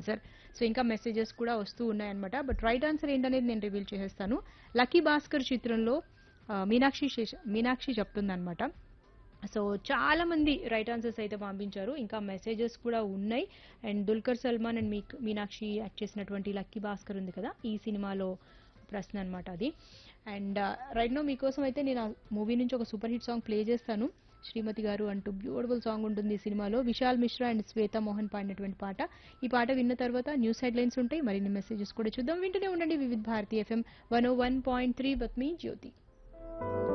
answer so ఇంకా messages కూడా వస్తూ ఉన్నాయన్నమాట బట్ రైట్ ఆన్సర్ ఏంటనేది నేను రివీల్ చేసేస్తాను లక్కీ భాస్కర్ చిత్రంలో ఆ, మీనాక్షి శేష- మీనాక్షి చెప్తుందన్నమాట సో చాలా మంది రైట్ ఆన్సర్స్ అయితే పంపించారు ఇంకా మెసేజెస్ కూడా ఉన్నాయి అండ్ దుల్కర్ సల్మాన్ అండ్ మీ మీనాక్షి యాక్ట్ చేసినటువంటి లక్కీ భాస్కర్ ఉంది కదా ఈ సినిమాలో ప్రశ్న అనమాట అది అండ్ రైట్ నో మీకోసం అయితే నేను ఆ మూవీ నుంచి ఒక సూపర్ హిట్ సాంగ్ ప్లే చేస్తాను శ్రీమతి గారు అంటూ బ్యూటిఫుల్ సాంగ్ ఉంటుంది ఈ సినిమాలో విశాల్ మిశ్రా అండ్ శ్వేత మోహన్ పాడినటువంటి పాట ఈ పాట విన్న తర్వాత న్యూస్ హెడ్లైన్స్ ఉంటాయి మరిన్ని మెసేజెస్ కూడా చూద్దాం వింటూనే ఉండండి Vividh Bharati FM one O one point three బత్ మీ జ్యోతి